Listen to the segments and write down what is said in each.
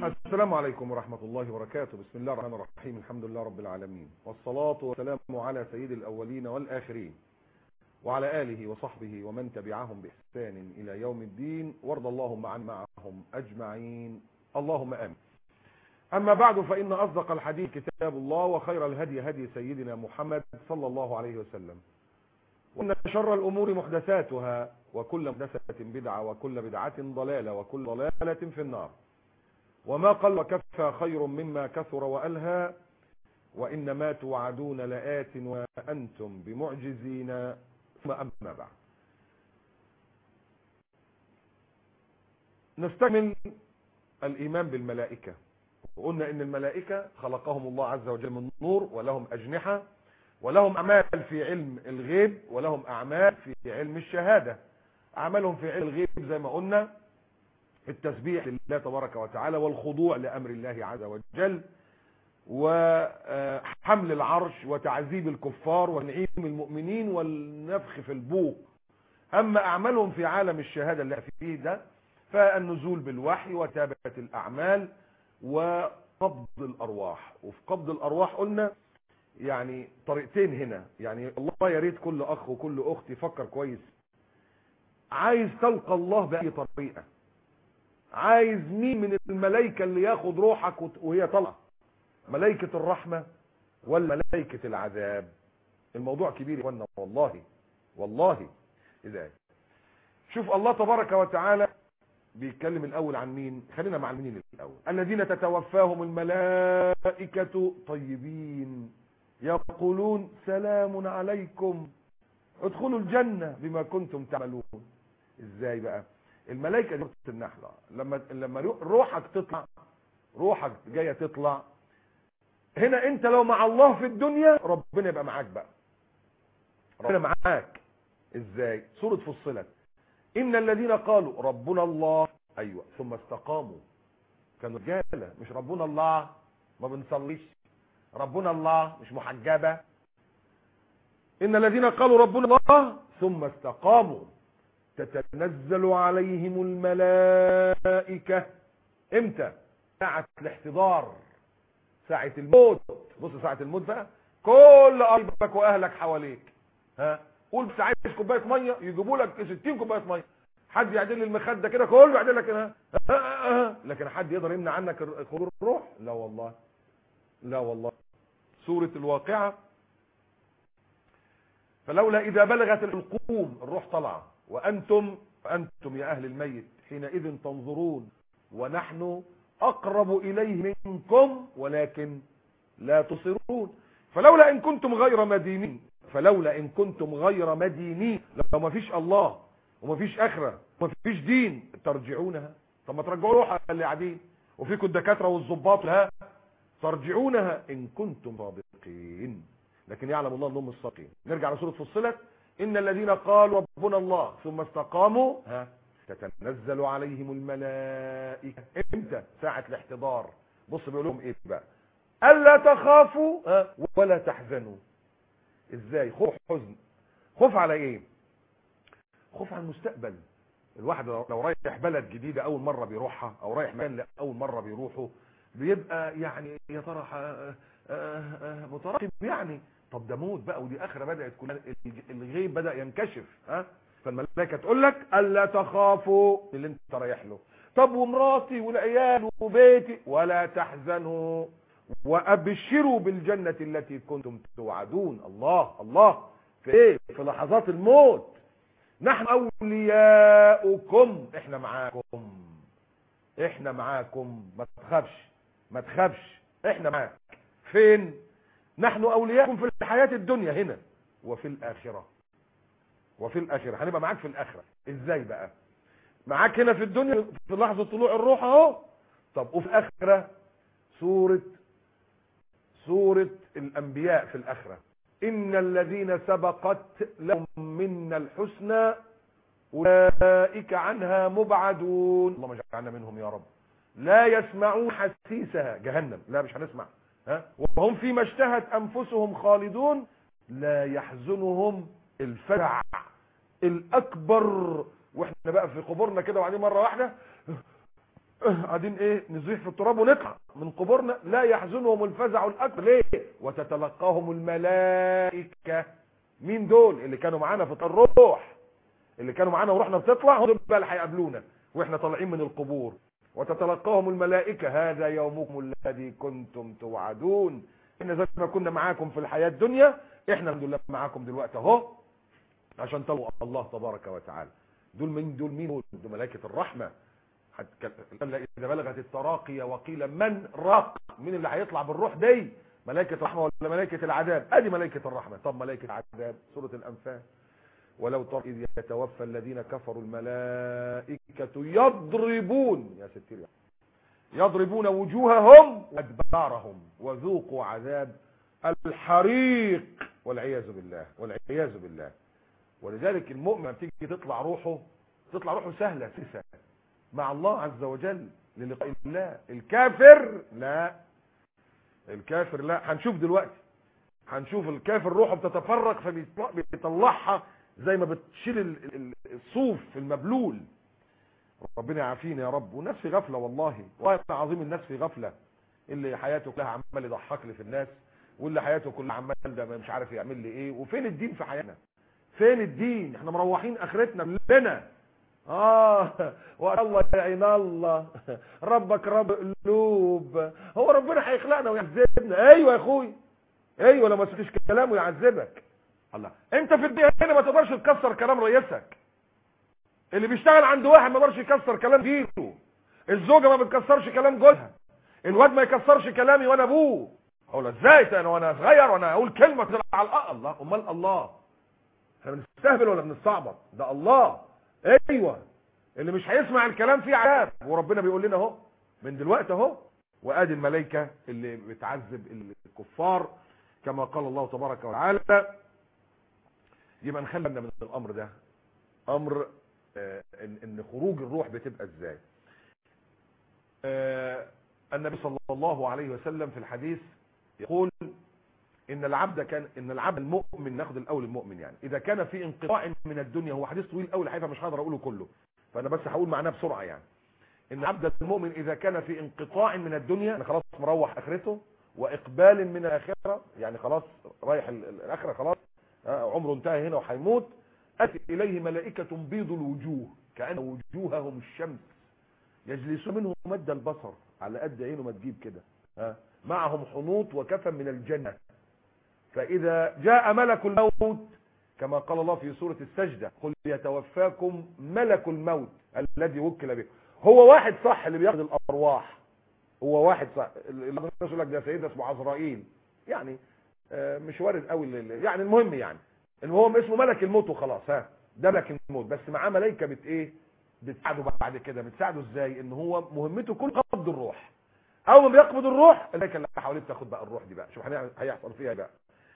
السلام عليكم ورحمة الله وبركاته بسم الله الرحمن الرحيم الحمد لله رب العالمين والصلاة والسلام على سيد الأولين والآخرين وعلى آله وصحبه ومن تبعهم بإحسان إلى يوم الدين وارض اللهم عن معهم أجمعين اللهم آمين أما بعد فإن أصدق الحديث كتاب الله وخير الهدي هدي سيدنا محمد صلى الله عليه وسلم وإن شر الأمور محدثاتها وكل محدثة بدعة وكل بدعة ضلالة وكل ضلالة في النار وما قل وكفى خير مما كثر وألهى وإنما توعدون لآت وأنتم بمعجزين ثم أما بعد نستكمل الإيمان بالملائكة وقلنا إن الملائكة خلقهم الله عز وجل من نور ولهم أجنحة ولهم أعمال في علم الغيب ولهم أعمال في علم الشهادة أعمالهم في علم الغيب زي ما قلنا التسبيح لله تبارك وتعالى والخضوع لأمر الله عز وجل وحمل العرش وتعذيب الكفار ونعيم المؤمنين والنفخ في البوق أما أعمالهم في عالم الشهادة اللي فيه ده فالنزول بالوحي وتابة الأعمال وقبض الأرواح وفي قبض الأرواح قلنا يعني طريقتين هنا يعني الله يا ريت كل أخ وكل أخت يفكر كويس عايز تلقى الله بأي طريقة عايز مين من الملائكة اللي ياخد روحك وهي طالعه ملائكة الرحمة ولا ملائكة العذاب الموضوع كبير يا اخوانا والله والله ازاي شوف الله تبارك وتعالى بيتكلم الاول عن مين خلينا مع مين الاول الذين تتوفاهم الملائكة طيبين يقولون سلام عليكم ادخلوا الجنة بما كنتم تعملون ازاي بقى الملائكة دي النحلة لما لما روحك تطلع روحك جايه تطلع هنا انت لو مع الله في الدنيا ربنا يبقى معاك بقى ربنا معاك ازاي سورة فصلت ان الذين قالوا ربنا الله ايوه ثم استقاموا كانوا رجاله مش ربنا الله ما بنصليش ربنا الله مش محجبه ان الذين قالوا ربنا الله ثم استقاموا تتنزل عليهم الملائكه امتى ساعه الاحتضار ساعة الموت بص ساعة الموت بقى كل قريبك واهلك حواليك ها قول بس عايز كوبايه ميه يجيبوا لك 60 كوبايه ميه حد يعدل لي المخده كده كله يعدل لك هنا لكن حد يقدر يمنع عنك خروج الروح لا والله لا والله سوره الواقعه فلولا اذا بلغت الحلقوم الروح طلع وانتم انتم يا اهل الميت حينئذ تنظرون ونحن اقرب اليه منكم ولكن لا تصرون فلولا ان كنتم غير مدينين فلولا ان كنتم غير مدينين لو ما فيش الله وما فيش اخره وما فيش دين ترجعونها طب ما ترجعوا روحها اللي قاعدين وفيكم الدكاتره والظباط ها ترجعونها ان كنتم صادقين لكن يعلم الله انهم الصادقين نرجع لسوره فصلت ان الذين قالوا ربنا الله ثم استقاموا ها تتنزل عليهم الملائكة امتى ساعة الاحتضار بص بيقول لهم ايه بقى الا تخافوا ولا تحزنوا ازاي خوف حزن خوف على ايه خوف على المستقبل الواحد لو رايح بلد جديدة اول مرة بيروحها او رايح مكان اول مرة بيروحه بيبقى يعني يا ترى مترقب يعني طب ده موت بقى ودي اخره بدات كلها الغيب بدا ينكشف ها فالملائكه تقول لك الا تخافوا اللي انت رايح له طب ومراتي والعيال وبيتي ولا تحزنوا وابشروا بالجنه التي كنتم توعدون الله الله في ايه في لحظات الموت نحن اولياؤكم احنا معاكم احنا معاكم ما تخافش ما تخافش احنا معاك فين نحن اولياؤكم في الحياه الدنيا هنا وفي الاخره وفي الاخره هنبقى معاك في الاخره ازاي بقى معاك هنا في الدنيا في لحظه طلوع الروح اهو طب وفي الاخره سوره سوره الانبياء في الاخره ان الذين سبقت لهم منا الحسنى اولئك عنها مبعدون اللهم اجعلنا منهم يا رب لا يسمعون حسيسها جهنم لا مش هنسمع ها وهم فيما اشتهت انفسهم خالدون لا يحزنهم الفزع الاكبر واحنا بقى في قبورنا كده وبعدين مره واحده قاعدين ايه نزيح في التراب ونطلع من قبورنا لا يحزنهم الفزع الاكبر ليه وتتلقاهم الملائكه مين دول اللي كانوا معانا في الروح اللي كانوا معانا ورحنا بتطلع هم بقى اللي هيقابلونا واحنا طالعين من القبور وتتلقاهم الملائكه هذا يومكم الذي كنتم توعدون احنا زي ما كنا معاكم في الحياه الدنيا احنا الحمد لله معاكم دلوقتي اهو عشان تلقوا الله تبارك وتعالى دول مين دول مين دول ملائكه الرحمه اذا بلغت التراقي وقيل من راق مين اللي هيطلع بالروح دي ملائكه الرحمه ولا ملائكه العذاب ادي ملائكه الرحمه طب ملائكه العذاب سوره الانفال ولو ترى اذ يتوفى الذين كفروا الملائكه يضربون يا ستير يضربون وجوههم وادبارهم وذوقوا عذاب الحريق والعياذ بالله والعياذ بالله ولذلك المؤمن بتيجي تطلع روحه تطلع روحه سهله سهله مع الله عز وجل للقاء الله الكافر لا الكافر لا هنشوف دلوقتي هنشوف الكافر روحه بتتفرق فبيطلعها زي ما بتشيل الصوف المبلول ربنا يعافينا يا رب والناس في غفله والله والله عظيم الناس في غفله اللي حياته كلها عمال يضحك لي في الناس واللي حياته كلها عمال ده مش عارف يعمل لي ايه وفين الدين في حياتنا فين الدين احنا مروحين اخرتنا كلنا اه والله يعين الله ربك رب قلوب هو ربنا هيخلقنا ويعذبنا ايوه يا اخوي ايوه لو ما سمعتش كلامه يعذبك الله انت في الدنيا هنا ما تقدرش تكسر كلام رئيسك اللي بيشتغل عند واحد ما يقدرش يكسر كلام دينه الزوجه ما بتكسرش كلام جوزها الواد ما يكسرش كلامي وانا ابوه اقول ازاي انا وانا صغير وانا اقول كلمه تطلع على الأ- الله امال الله احنا بنستهبل ولا بنستعبط ده الله ايوه اللي مش هيسمع الكلام فيه عذاب وربنا بيقول لنا اهو من دلوقتي اهو وادي الملائكه اللي بتعذب الكفار كما قال الله تبارك وتعالى يبقى نخلي بالنا من الامر ده امر آه، ان إن خروج الروح بتبقى ازاي آه، النبي صلى الله عليه وسلم في الحديث يقول ان العبد كان ان العبد المؤمن ناخد الاول المؤمن يعني اذا كان في انقطاع من الدنيا هو حديث طويل قوي الحقيقه مش هقدر اقوله كله فانا بس هقول معناه بسرعه يعني ان عبد المؤمن اذا كان في انقطاع من الدنيا يعني خلاص مروح اخرته واقبال من الاخره يعني خلاص رايح ال- ال- الاخره خلاص آه، عمره انتهى هنا وهيموت اتي اليه ملائكه بيض الوجوه كان وجوههم الشمس يجلسون منه مد البصر على قد عينه ما تجيب كده ها معهم حنوط وكفن من الجنه فإذا جاء ملك الموت كما قال الله في سورة السجدة قل يتوفاكم ملك الموت الذي وكل به هو واحد صح اللي بياخد الأرواح هو واحد صح الناس يقول لك ده سيدنا اسمه عزرائيل يعني آه، مش وارد قوي لل- يعني المهم يعني المهم اسمه ملك الموت وخلاص ها ده ملك الموت بس معاه ملائكه بت ايه بتساعده بعد كده بتساعده ازاي ان هو مهمته كل قبض الروح اول ما بيقبض الروح الملائكه اللي حواليه بتاخد بقى الروح دي بقى شوف هنعمل- هيحصل فيها إيه بقى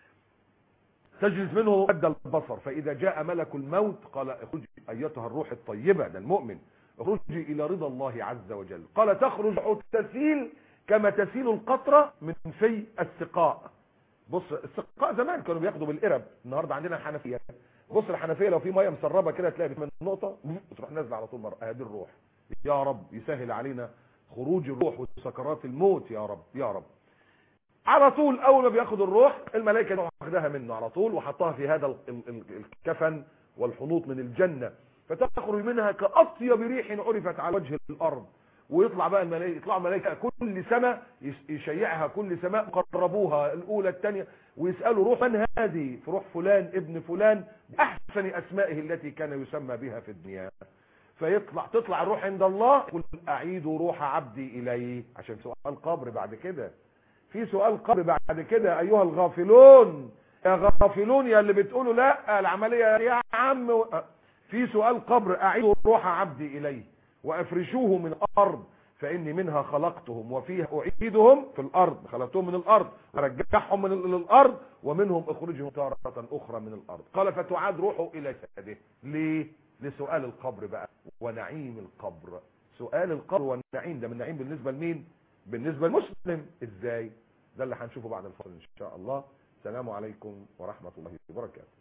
تجلس منه مد البصر فإذا جاء ملك الموت قال اخرجي أيتها الروح الطيبة ده المؤمن اخرجي إلى رضا الله عز وجل قال تخرج تسيل كما تسيل القطرة من في السقاء بص السقاء زمان كانوا بياخدوا بالقرب النهارده عندنا الحنفيه بص الحنفيه لو في ميه مسربه كده تلاقي من نقطه تروح نازله على طول مره هذه الروح يا رب يسهل علينا خروج الروح وسكرات الموت يا رب يا رب على طول اول ما بياخد الروح الملائكه تروح واخداها منه على طول وحطها في هذا ال- ال- ال- الكفن والحنوط من الجنه فتخرج منها كاطيب ريح عرفت على وجه الارض ويطلع بقى الملائكه يطلعوا الملائكه كل سماء يس- يشيعها كل سماء قربوها الاولى الثانيه ويسالوا روح من هذه في روح فلان ابن فلان باحسن اسمائه التي كان يسمى بها في الدنيا فيطلع تطلع الروح عند الله قل اعيد روح عبدي اليه عشان سؤال قبر بعد كده في سؤال قبر بعد كده ايها الغافلون يا غافلون يا اللي بتقولوا لا العمليه يا عم و... في سؤال قبر اعيدوا روح عبدي اليه وافرشوه من الارض فاني منها خلقتهم وفيها اعيدهم في الارض خلقتهم من الارض ارجعهم من ال- الارض ومنهم اخرجهم تاره اخرى من الارض قال فتعاد روحه الى جسده ليه لسؤال القبر بقى ونعيم القبر سؤال القبر والنعيم ده من نعيم بالنسبه لمين بالنسبه للمسلم ازاي ده اللي هنشوفه بعد الفصل ان شاء الله السلام عليكم ورحمه الله وبركاته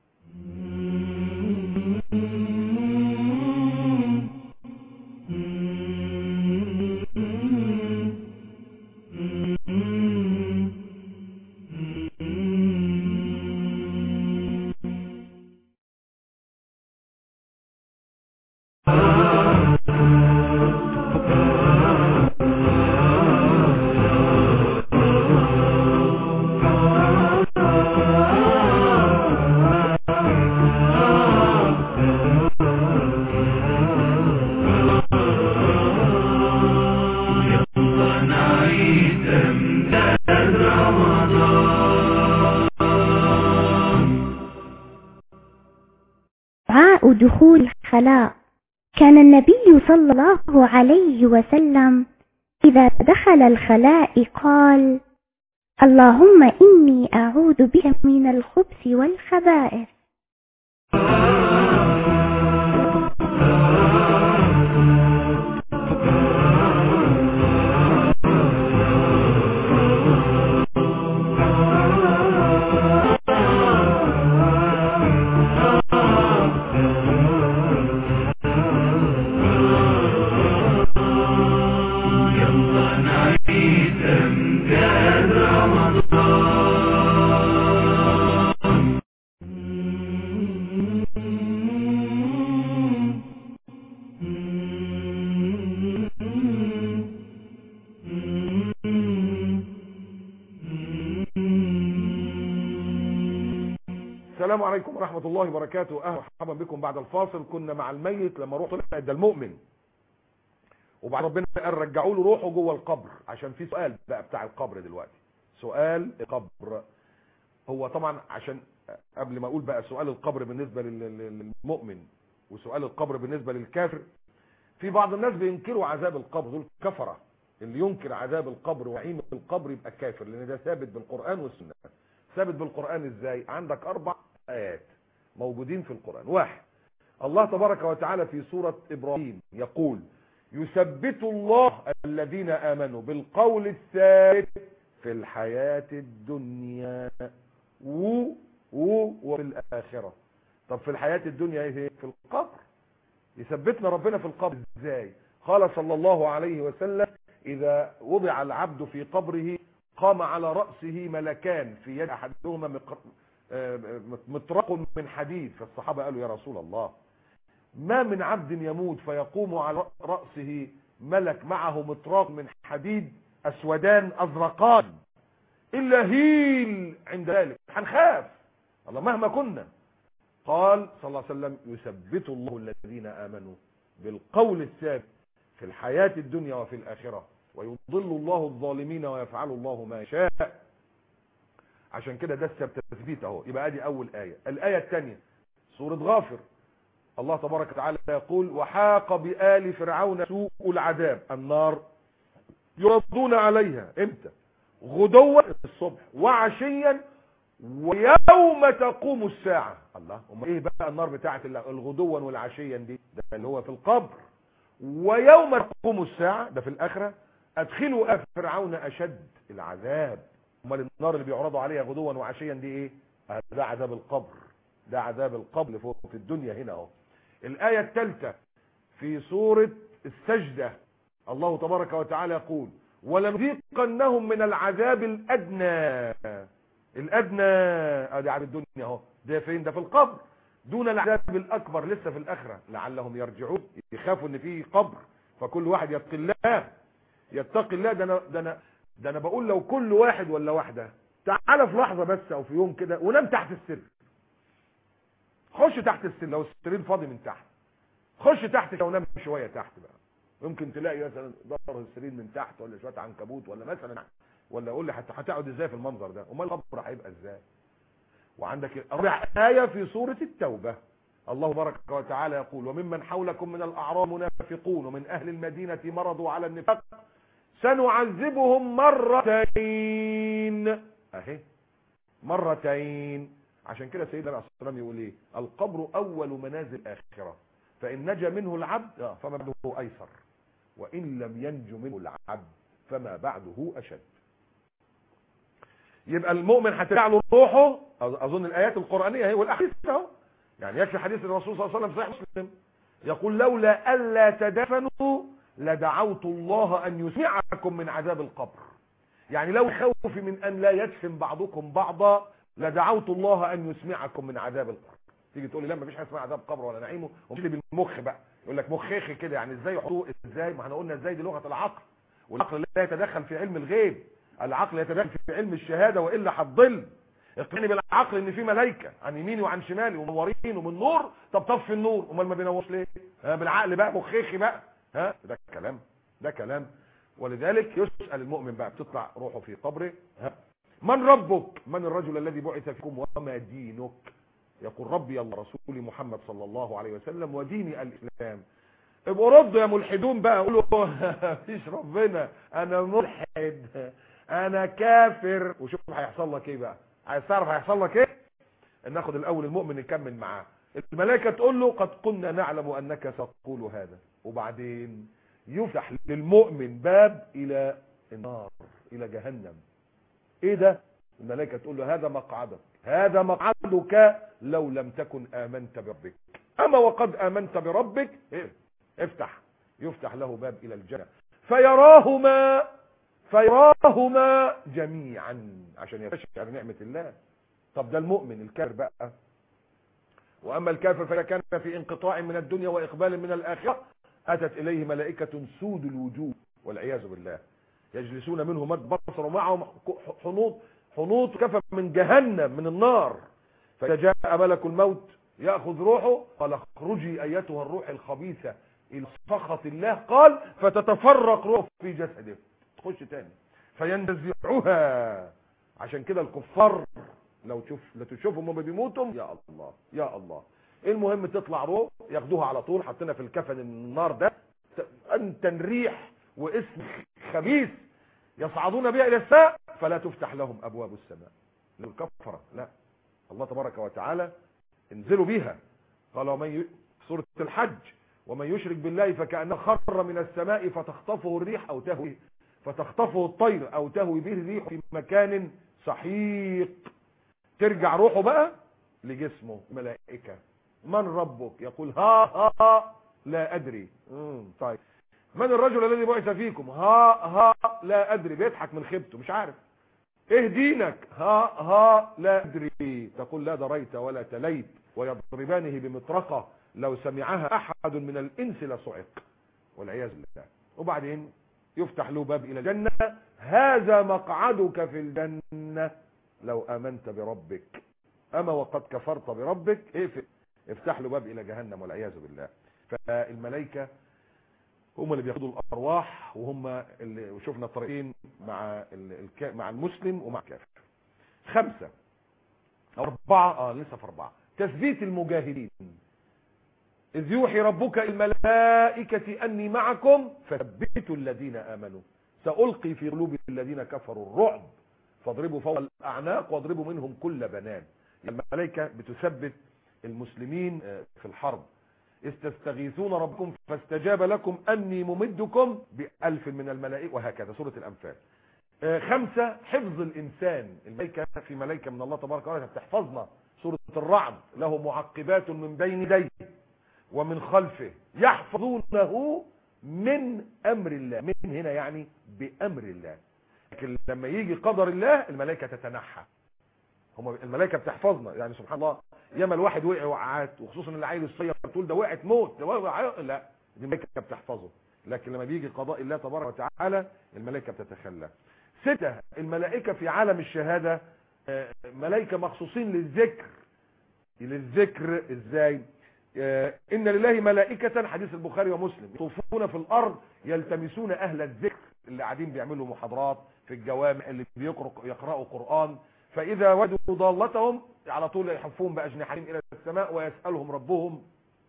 Mm-hmm. دخول الخلاء كان النبي صلى الله عليه وسلم إذا دخل الخلاء قال اللهم إني أعوذ بك من الخبث والخبائث السلام عليكم ورحمة الله وبركاته اهلا ومرحبا بكم بعد الفاصل كنا مع الميت لما روح طلعت ده المؤمن وبعد ربنا قال رجعوا له روحه جوه القبر عشان في سؤال بقى بتاع القبر دلوقتي سؤال القبر هو طبعا عشان قبل ما اقول بقى سؤال القبر بالنسبة لل- للمؤمن وسؤال القبر بالنسبة للكافر في بعض الناس بينكروا عذاب القبر دول كفرة اللي ينكر عذاب القبر ونعيم القبر يبقى كافر لان ده ثابت بالقرآن والسنة ثابت بالقرآن ازاي عندك اربع ايات موجودين في القرآن واحد الله تبارك وتعالى في سورة ابراهيم يقول يثبت الله الذين امنوا بالقول الثابت في الحياة الدنيا و و وفي الاخرة طب في الحياة الدنيا ايه في القبر يثبتنا ربنا في القبر ازاي قال صلى الله عليه وسلم اذا وضع العبد في قبره قام على رأسه ملكان في يد احدهما مقر... آه، مطرق من حديد فالصحابة قالوا يا رسول الله ما من عبد يموت فيقوم على رأسه ملك معه مطراق من حديد أسودان أزرقان إلا هيل عند ذلك هنخاف الله مهما كنا قال صلى الله عليه وسلم يثبت الله الذين آمنوا بالقول الثابت في الحياة الدنيا وفي الآخرة ويضل الله الظالمين ويفعل الله ما يشاء عشان كده ده التثبيت اهو يبقى ادي اول آية الآية الثانية سورة غافر الله تبارك وتعالى يقول وحاق بآل فرعون سوء العذاب النار يردون عليها امتى غدوا الصبح وعشيا ويوم تقوم الساعة الله أم ايه بقى النار بتاعت الغدوا والعشيا دي ده اللي هو في القبر ويوم تقوم الساعة ده في الآخرة أدخلوا آل فرعون أشد العذاب امال النار اللي بيعرضوا عليها غدوا وعشيا دي ايه ده عذاب القبر ده عذاب القبر فوق في الدنيا هنا اهو الآية الثالثة في سورة السجدة الله تبارك وتعالى يقول ولنذيقنهم من العذاب الأدنى الأدنى ادي عذاب الدنيا اهو ده فين ده في القبر دون العذاب الأكبر لسه في الآخرة لعلهم يرجعون يخافوا ان في قبر فكل واحد يتقي الله يتقي الله ده انا ده انا ده انا بقول لو كل واحد ولا واحده تعالى في لحظه بس او في يوم كده ونام تحت السر خش تحت السر لو السرير فاضي من تحت خش تحت كده ونام شويه تحت بقى ممكن تلاقي مثلا ظهر السرير من تحت ولا شويه عنكبوت ولا مثلا ولا قول لي حتى هتقعد ازاي في المنظر ده امال القبر هيبقى ازاي وعندك الرابع ايه في سوره التوبه الله تبارك وتعالى يقول وممن حولكم من الاعراب منافقون ومن اهل المدينه مرضوا على النفاق سنعذبهم مرتين اهي مرتين عشان كده سيدنا عليه الصلاه والسلام يقول ايه القبر اول منازل الاخره فان نجا منه العبد فما بعده ايسر وان لم ينج منه العبد فما بعده اشد يبقى المؤمن هترجع له روحه اظن الايات القرانيه هي والاحاديث اهو يعني يكفي حديث الرسول صلى الله عليه وسلم في صحيح مسلم يقول لولا الا تدفنوا لدعوت الله ان يسمعكم من عذاب القبر يعني لو خوف من ان لا يدفن بعضكم بعضا لدعوت الله ان يسمعكم من عذاب القبر تيجي تقول لي لا مفيش حاجه اسمها عذاب قبر ولا نعيمه ومش بالمخ بقى يقول لك مخيخي كده يعني ازاي يحطوه ازاي ما احنا قلنا ازاي دي لغه العقل والعقل لا يتدخل في علم الغيب العقل يتدخل في علم الشهاده والا هتضل اقنعني بالعقل ان في ملائكه عن يميني وعن شمالي ومنورين ومن نور طب طفي النور امال ما بينورش ليه ها بالعقل بقى مخيخي بقى ها ده كلام ده كلام ولذلك يسأل المؤمن بقى بتطلع روحه في قبره ها من ربك من الرجل الذي بعث فيكم وما دينك يقول ربي الله رسولي محمد صلى الله عليه وسلم وديني الاسلام ابقوا ردوا يا ملحدون بقى قولوا مفيش ربنا انا ملحد انا كافر وشوف هيحصل لك ايه بقى عايز تعرف هيحصل لك ايه ناخد الاول المؤمن نكمل معاه الملائكه تقول له قد كنا نعلم انك ستقول هذا وبعدين يفتح للمؤمن باب الى النار الى جهنم ايه ده الملائكه تقول له هذا مقعدك هذا مقعدك لو لم تكن امنت بربك اما وقد امنت بربك إيه؟ افتح يفتح له باب الى الجنه فيراهما فيراهما جميعا عشان يستشعر نعمه الله طب ده المؤمن الكافر بقى واما الكافر فاذا كان في انقطاع من الدنيا واقبال من الاخره اتت اليه ملائكه سود الوجوه والعياذ بالله يجلسون منه مد بصر ومعهم حنوط حنوط كفى من جهنم من النار فاذا جاء ملك الموت ياخذ روحه قال اخرجي ايتها الروح الخبيثه الى سخط الله قال فتتفرق روح في جسده تخش تاني فينتزعها عشان كده الكفار لو تشوف لا تشوفهم هم بيموتوا يا الله يا الله المهم تطلع روح ياخدوها على طول حطينا في الكفن النار ده انت ريح واسم خبيث يصعدون بها الى السماء فلا تفتح لهم ابواب السماء للكفره لا الله تبارك وتعالى انزلوا بها قال ومن ي... سوره الحج ومن يشرك بالله فكانه خر من السماء فتخطفه الريح او تهوي فتخطفه الطير او تهوي به الريح في مكان سحيق ترجع روحه بقى لجسمه ملائكة من ربك يقول ها ها لا ادري مم. طيب من الرجل الذي بعث فيكم ها ها لا ادري بيضحك من خيبته مش عارف ايه دينك ها ها لا ادري تقول لا دريت ولا تليت ويضربانه بمطرقة لو سمعها احد من الانس لصعق والعياذ بالله وبعدين يفتح له باب الى الجنة هذا مقعدك في الجنة لو امنت بربك اما وقد كفرت بربك اقفل افتح له باب الى جهنم والعياذ بالله فالملائكه هم اللي بياخدوا الارواح وهم اللي شفنا الطريقين مع الك... مع المسلم ومع الكافر خمسة أربعة اه لسه في أربعة تثبيت المجاهدين إذ يوحي ربك الملائكة أني معكم فثبتوا الذين آمنوا سألقي في قلوب الذين كفروا الرعب فاضربوا فوق الأعناق واضربوا منهم كل بنان الملائكة بتثبت المسلمين في الحرب إذ تستغيثون ربكم فاستجاب لكم أني ممدكم بألف من الملائكة وهكذا سورة الأنفال خمسة حفظ الإنسان الملائكة في ملائكة من الله تبارك وتعالى بتحفظنا سورة الرعد له معقبات من بين يديه ومن خلفه يحفظونه من أمر الله من هنا يعني بأمر الله لكن لما يجي قدر الله الملائكة تتنحى هم الملائكة بتحفظنا يعني سبحان الله ياما الواحد وقع وقعات وخصوصا اللي عيل الصغير تقول ده وقعت موت ده وقع لا دي الملائكة بتحفظه لكن لما بيجي قضاء الله تبارك وتعالى الملائكة بتتخلى ستة الملائكة في عالم الشهادة ملائكة مخصوصين للذكر للذكر ازاي ان لله ملائكة حديث البخاري ومسلم يطوفون في الارض يلتمسون اهل الذكر اللي قاعدين بيعملوا محاضرات في الجوامع اللي بيقرأوا يقرأوا قرآن فإذا وجدوا ضالتهم على طول يحفون بأجنحتهم إلى السماء ويسألهم ربهم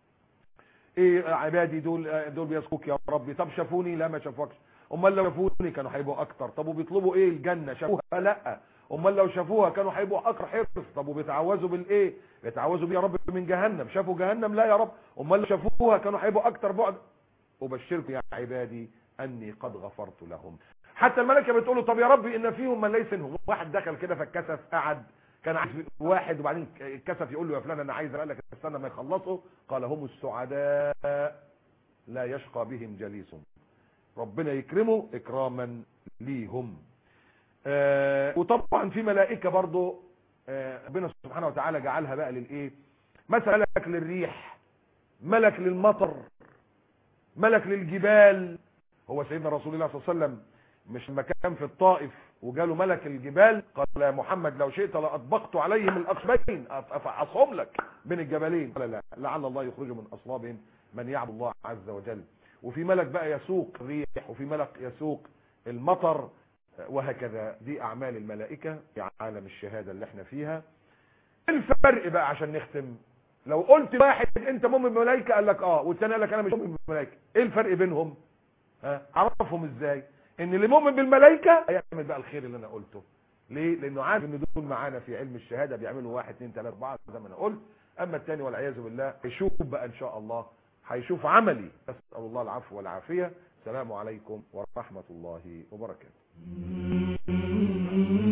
ايه عبادي دول دول بيسكوك يا ربي طب شافوني لا ما شافوكش امال لو شافوني كانوا هيبقوا اكتر طب وبيطلبوا ايه الجنة شافوها لا امال لو شافوها كانوا هيبقوا اكتر حرص طب وبيتعوذوا بالايه بيتعوذوا بيه يا رب من جهنم شافوا جهنم لا يا رب امال لو شافوها كانوا هيبقوا اكتر بعد ابشركم يا عبادي اني قد غفرت لهم حتى الملكه بتقول له طب يا رب ان فيهم من ليس منهم واحد دخل كده فاتكسف قعد كان عايز واحد وبعدين اتكسف يقول له يا فلان انا عايز قال لك استنى ما يخلصوا قال هم السعداء لا يشقى بهم جليسهم ربنا يكرمه اكراما ليهم آه وطبعا في ملائكه برضه آه ربنا سبحانه وتعالى جعلها بقى للايه مثلا ملك للريح ملك للمطر ملك للجبال هو سيدنا رسول الله صلى الله عليه وسلم مش لما كان في الطائف وجاله ملك الجبال قال يا محمد لو شئت لأطبقت عليهم الأقسمين أفعصهم لك بين الجبلين قال لا لعل الله يخرج من أصلابهم من يعبد الله عز وجل وفي ملك بقى يسوق الريح وفي ملك يسوق المطر وهكذا دي أعمال الملائكة في عالم الشهادة اللي احنا فيها ايه الفرق بقى عشان نختم لو قلت واحد انت مؤمن بالملائكه قال لك اه والثاني قال لك انا مش مؤمن بالملائكه ايه الفرق بينهم ها عرفهم ازاي ان اللي مؤمن بالملائكه هيعمل بقى الخير اللي انا قلته ليه لانه عارف ان دول معانا في علم الشهاده بيعملوا واحد اثنين ثلاثه اربعه زي ما انا قلت اما الثاني والعياذ بالله هيشوف بقى ان شاء الله هيشوف عملي اسال الله العفو والعافيه السلام عليكم ورحمه الله وبركاته